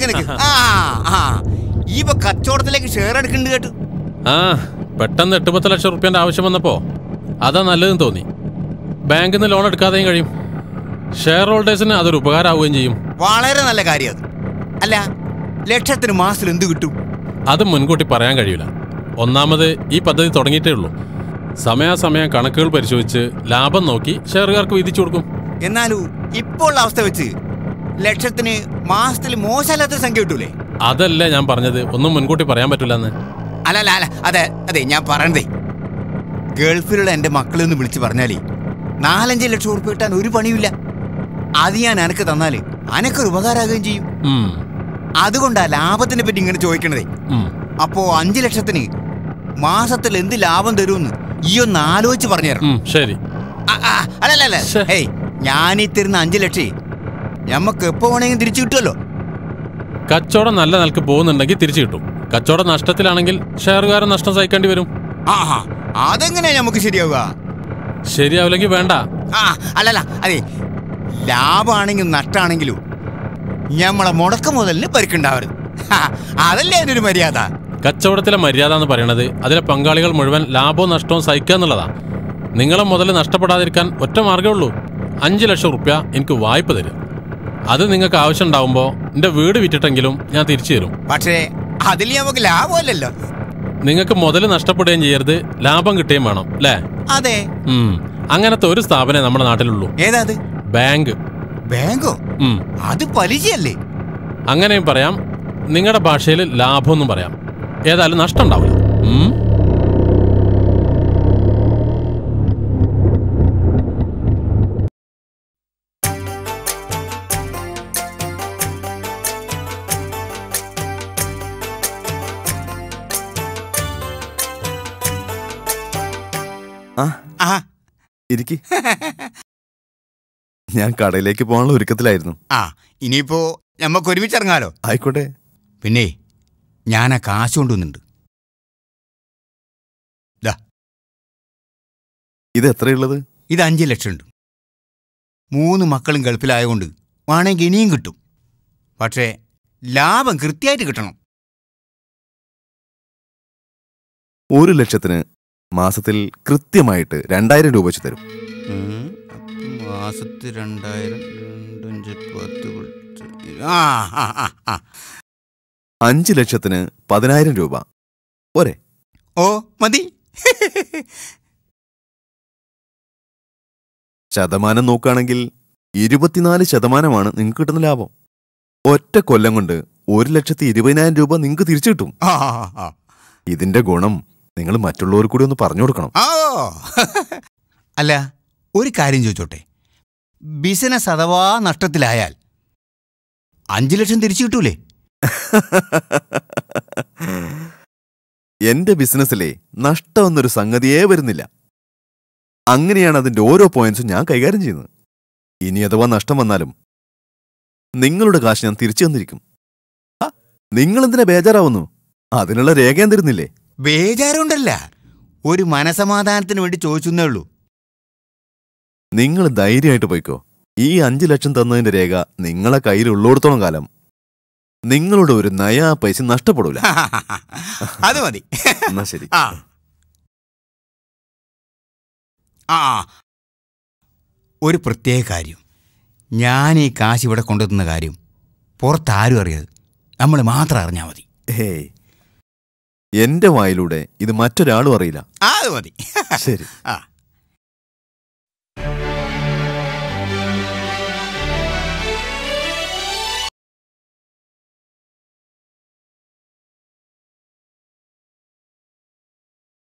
നിക്ക് നിക്ക് ആ ആ ഇവ കച്ചവടത്തിലേക്ക് ഷെയർ എടുക്കുന്നുണ്ട് കേട്ടു ആ പെട്ടെന്ന് എട്ട് പത്ത് ലക്ഷം റുപ്യൻ്റെ ആവശ്യം വന്നപ്പോൾ അതാ നല്ലതെന്ന് തോന്നി ബാങ്കിൽ നിന്ന് ലോൺ എടുക്കാതെയും കഴിയും ഷെയർ ഹോൾഡേഴ്സിന് അതൊരു ഉപകാരമാവുകയും ചെയ്യും വളരെ നല്ല കാര്യം അത് അല്ല ലക്ഷത്തിന് മാസത്തിൽ എന്ത് കിട്ടും അത് മുൻകൂട്ടി പറയാൻ കഴിയില്ല ഒന്നാമത് ഈ പദ്ധതി തുടങ്ങിയിട്ടേ ഉള്ളൂ സമയാസമയം കണക്കുകൾ പരിശോധിച്ച് ലാഭം നോക്കി ഷെയറുകാർക്ക് വിധിച്ചു കൊടുക്കും എന്നാലും ഇപ്പോൾ ഉള്ള അവസ്ഥ വെച്ച് ലക്ഷത്തിന് മാസത്തിൽ മോശമല്ലാത്ത സംഖ്യ കിട്ടൂലേ അതല്ല ഞാൻ പറഞ്ഞത് ഒന്നും മുൻകൂട്ടി പറയാൻ പറ്റില്ലെന്ന് അല്ല അല്ല അല്ല അതെ അതെ ഞാൻ പറയണതേ ഗൾഫിലുള്ള എൻ്റെ മക്കളെ ഒന്ന് വിളിച്ച് പറഞ്ഞാലേ നാലഞ്ച് ലക്ഷം ഉറുപ്പ് കിട്ടാൻ ഒരു പണിയില്ല അത് ഞാൻ അനക്ക് തന്നാല് അനക്കൊരു ഉപകാരമാകുകയും ചെയ്യും ഉം, അതുകൊണ്ടാ ലാഭത്തിനെ പറ്റി ഇങ്ങനെ ചോദിക്കണതേ ഉം. അപ്പോ അഞ്ചു ലക്ഷത്തിന് മാസത്തിൽ എന്ത് ലാഭം തരുമെന്ന് ഈ ഒന്ന് ആലോചിച്ച് പറഞ്ഞു തരണം ഉം, ശരി ആ, ആ, അല്ലല്ല അല്ല ശ്ശെ. ഏയ് ഞാൻ ഈ തരുന്ന അഞ്ചു ലക്ഷേ ഞമ്മക്ക് എപ്പോ വേണമെങ്കിലും തിരിച്ചു കിട്ടുമല്ലോ കച്ചവടം നല്ല നിലക്ക് പോകുന്നുണ്ടെങ്കിൽ തിരിച്ചു കിട്ടും കച്ചവടം നഷ്ടത്തിലാണെങ്കിൽ ഷെയറുകാരൻ നഷ്ടം സഹിക്കേണ്ടി വരും ആ ആ, അതെങ്ങനെയാ നമുക്ക് ശരിയാവുക ശരിയാവില്ലെങ്കിൽ വേണ്ട ആ അല്ലല്ല അതെ ലാഭമാണെങ്കിലും നഷ്ടമാണെങ്കിലും ഞമ്മളെ മുടക്ക് മുതലിന് പരിക്കുണ്ടാവരുത് ഹാ, അതല്ലേ അതിനൊരു മര്യാദ കച്ചവടത്തിലെ മര്യാദ എന്ന് പറയുന്നത് അതിലെ പങ്കാളികൾ മുഴുവൻ ലാഭവും നഷ്ടവും സഹിക്കുക എന്നുള്ളതാ നിങ്ങളെ മുതൽ നഷ്ടപ്പെടാതിരിക്കാൻ ഒറ്റ മാർഗ്ഗമേ ഉള്ളൂ അഞ്ച് ലക്ഷം റുപ്യ എനിക്ക് വായ്പ തരും അത് നിങ്ങൾക്ക് ആവശ്യം ഉണ്ടാവുമ്പോൾ എൻ്റെ വീട് വിറ്റിട്ടെങ്കിലും ഞാൻ തിരിച്ചു തരും പക്ഷേ അതിൽ നമുക്ക് ലാഭമല്ലല്ലോ നിങ്ങൾക്ക് മുതൽ നഷ്ടപ്പെടുകയും ചെയ്യരുത് ലാഭം കിട്ടുകയും വേണം അല്ലേ അതെ ഉം. അങ്ങനത്തെ ഒരു സ്ഥാപനമേ നമ്മുടെ നാട്ടിലുള്ളൂ ഏതാ അത് ബാങ്ക് ബാങ്കോ ഉം. അത് പലിശയല്ലേ അങ്ങനെയും പറയാം നിങ്ങളുടെ ഭാഷയിൽ ലാഭമെന്നും പറയാം ഏതായാലും നഷ്ടം ഉണ്ടാവില്ല ഉം. ആ ആ ഇരിക്ക് ഞാൻ കടയിലേക്ക് പോകാനുള്ള ഒരുക്കത്തിലായിരുന്നു ആ ഇനിയിപ്പോ നമുക്ക് ഒരുമിച്ച് ഇറങ്ങാലോ ആയിക്കോട്ടെ പിന്നെ ഞാൻ ആ കാശ് കൊണ്ടുവന്നുണ്ട് ദാ ഇത് എത്രയുള്ളത് ഇത് അഞ്ച് ലക്ഷം ഉണ്ട് മൂന്ന് മക്കളും ഗൾഫിലായതുകൊണ്ട് വേണമെങ്കിൽ ഇനിയും കിട്ടും പക്ഷേ ലാഭം കൃത്യമായിട്ട് കിട്ടണം ഒരു ലക്ഷത്തിന് മാസത്തിൽ കൃത്യമായിട്ട് രണ്ടായിരം രൂപ വെച്ച് തരും മാസത്തിൽ രണ്ടായിരം രണ്ടഞ്ച് പത്ത് ആ ആ ആ ആ അഞ്ച് ലക്ഷത്തിന് പതിനായിരം രൂപ പോരെ ഓ മതി ശതമാനം നോക്കുകയാണെങ്കിൽ ഇരുപത്തിനാല് ശതമാനമാണ് നിങ്ങൾക്ക് കിട്ടുന്ന ലാഭം ഒറ്റ കൊല്ലം കൊണ്ട് ഒരു ലക്ഷത്തി ഇരുപതിനായിരം രൂപ നിങ്ങൾക്ക് തിരിച്ചു കിട്ടും ആ ആ, ആ. ഇതിന്റെ ഗുണം നിങ്ങൾ മറ്റുള്ളവർക്ക് കൂടി ഒന്ന് പറഞ്ഞു കൊടുക്കണം ആ അല്ല ഒരു കാര്യം ചോദിച്ചോട്ടെ ബിസിനസ് അഥവാ നഷ്ടത്തിലായാൽ അഞ്ചു ലക്ഷം തിരിച്ചു കിട്ടൂലേ എന്റെ ബിസിനസ്സിലെ നഷ്ടം എന്നൊരു സംഗതിയേ വരുന്നില്ല അങ്ങനെയാണ് അതിന്റെ ഓരോ പോയിന്റ്സും ഞാൻ കൈകാര്യം ചെയ്യുന്നത് ഇനി അഥവാ നഷ്ടം വന്നാലും നിങ്ങളുടെ കാശ് ഞാൻ തിരിച്ചു തന്നിരിക്കും നിങ്ങൾ എന്തിനാ ബേജാറാവുന്നു അതിനുള്ള രേഖ ഞാൻ തരുന്നില്ലേ ബേജാറുണ്ടല്ല ഒരു മനസമാധാനത്തിന് വേണ്ടി ചോദിച്ചെന്നേ ഉള്ളൂ നിങ്ങൾ ധൈര്യമായിട്ട് പോയിക്കോ ഈ അഞ്ചു ലക്ഷം തന്നതിന്റെ രേഖ നിങ്ങളെ കയ്യിലുള്ളിടത്തോളം കാലം നിങ്ങളുടെ ഒരു നയാ പൈസ നഷ്ടപ്പെടൂല അത് മതി എന്നാ ശരി ആ ആ ഒരു പ്രത്യേക കാര്യം ഞാൻ ഈ കാശ് ഇവിടെ കൊണ്ടുവന്ന കാര്യം പുറത്താരും അറിയരുത് നമ്മൾ മാത്രം അറിഞ്ഞാൽ മതി ഹേയ് എന്റെ വായിലൂടെ ഇത് മറ്റൊരാളും അറിയില്ല ആ അത് മതി ശരി ആ